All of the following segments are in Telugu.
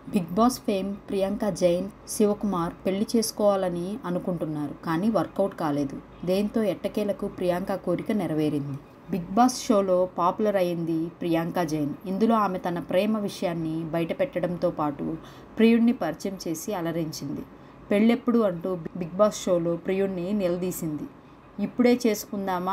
big Boss fame Priyanka Jain Shivakumar పెళ్లి చేసుకోవాలని అనుకుంటున్నారు కానీ వర్కౌట్ కాలేదు దేంతో ఎట్టకేలకు ప్రియాంక కోరిక నెరవేరింది బిగ్ బాస్ షోలో పాపులర్ అయింది ప్రియాంక జైన్ ఇందులో ఆమె తన ప్రేమ విషయాన్ని బయటపెట్టడంతో పాటు ప్రియుడిని పరిచయం చేసి అలరించింది పెళ్ళెప్పుడు అంటూ బిగ్ బాస్ షోలో ప్రియుడిని నిలదీసింది ఇప్పుడే చేసుకుందామా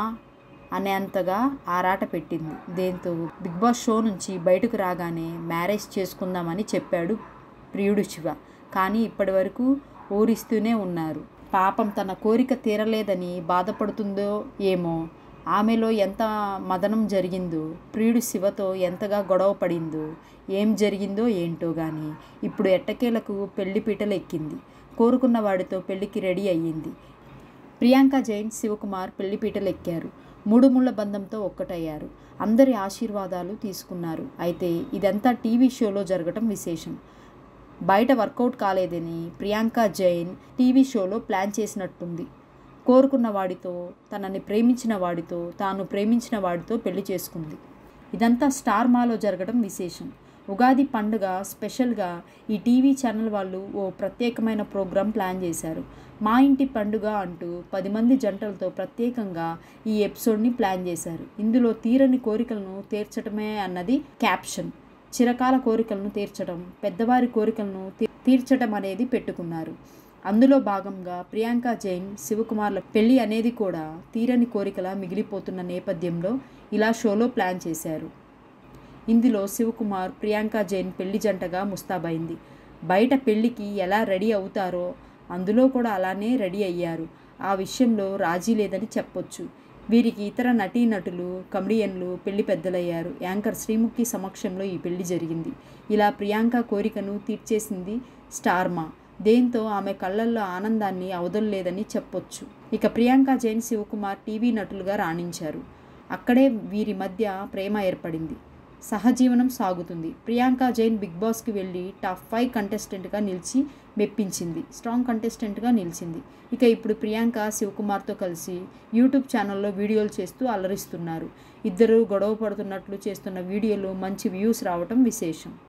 అనేంతగా ఆరాట పెట్టింది దీంతో బిగ్ బాస్ షో నుంచి బయటకు రాగానే మ్యారేజ్ చేసుకుందామని చెప్పాడు ప్రియుడు శివ కానీ ఇప్పటి వరకు ఊరిస్తూనే ఉన్నారు పాపం తన కోరిక తీరలేదని బాధపడుతుందో ఏమో ఆమెలో ఎంత మదనం జరిగిందో ప్రియుడు శివతో ఎంతగా గొడవ పడిందో ఏం జరిగిందో ఏంటో కానీ ఇప్పుడు ఎట్టకేలకు పెళ్లి పీటలు ఎక్కింది కోరుకున్న వాడితో పెళ్లికి రెడీ అయ్యింది ప్రియాంక జైన్ శివకుమార్ పెళ్లిపీటలు ఎక్కారు మూడు ముళ్ళ బంధంతో ఒక్కటయ్యారు అందరి ఆశీర్వాదాలు తీసుకున్నారు అయితే ఇదంతా టీవీ షోలో జరగటం విశేషం బయట వర్కౌట్ కాలేదని ప్రియాంక జైన్ టీవీ షోలో ప్లాన్ చేసినట్టుంది కోరుకున్న వాడితో తనని ప్రేమించిన వాడితో తాను ప్రేమించిన వాడితో పెళ్లి చేసుకుంది ఇదంతా స్టార్ మాలో జరగడం విశేషం ఉగాది పండుగ స్పెషల్గా ఈ టీవీ ఛానల్ వాళ్ళు ఓ ప్రత్యేకమైన ప్రోగ్రాం ప్లాన్ చేశారు మా ఇంటి పండుగ అంటూ పది మంది జంటలతో ప్రత్యేకంగా ఈ ఎపిసోడ్ని ప్లాన్ చేశారు ఇందులో తీరని కోరికలను తీర్చడమే అన్నది క్యాప్షన్ చిరకాల కోరికలను తీర్చడం పెద్దవారి కోరికలను తీ- తీర్చడం అనేది పెట్టుకున్నారు అందులో భాగంగా ప్రియాంక జైన్ శివకుమార్ల పెళ్లి అనేది కూడా తీరని కోరికలా మిగిలిపోతున్న నేపథ్యంలో ఇలా షోలో ప్లాన్ చేశారు ఇందులో శివకుమార్ ప్రియాంక జైన్ పెళ్లి జంటగా ముస్తాబైంది బయట పెళ్లికి ఎలా రెడీ అవుతారో అందులో కూడా అలానే రెడీ అయ్యారు ఆ విషయంలో రాజీ లేదని చెప్పొచ్చు వీరికి ఇతర నటీనటులు కమెడియన్లు పెళ్లి పెద్దలయ్యారు యాంకర్ శ్రీముఖి సమక్షంలో ఈ పెళ్లి జరిగింది ఇలా ప్రియాంక కోరికను తీర్చేసింది స్టార్మా దేంతో ఆమె కళ్ళల్లో ఆనందాన్ని అవదలలేదని చెప్పొచ్చు ఇక ప్రియాంక జైన్ శివకుమార్ టీవీ నటులుగా రాణించారు అక్కడే వీరి మధ్య ప్రేమ ఏర్పడింది సహజీవనం సాగుతుంది ప్రియాంక జైన్ బిగ్ బాస్కి వెళ్ళి టాప్ ఫైవ్ కంటెస్టెంట్గా నిలిచి మెప్పించింది స్ట్రాంగ్ కంటెస్టెంట్గా నిలిచింది ఇక ఇప్పుడు ప్రియాంక శివకుమార్తో కలిసి యూట్యూబ్ ఛానల్లో వీడియోలు చేస్తూ అలరిస్తున్నారు ఇద్దరు గొడవ పడుతున్నట్లు చేస్తున్న వీడియోలు మంచి వ్యూస్ రావటం విశేషం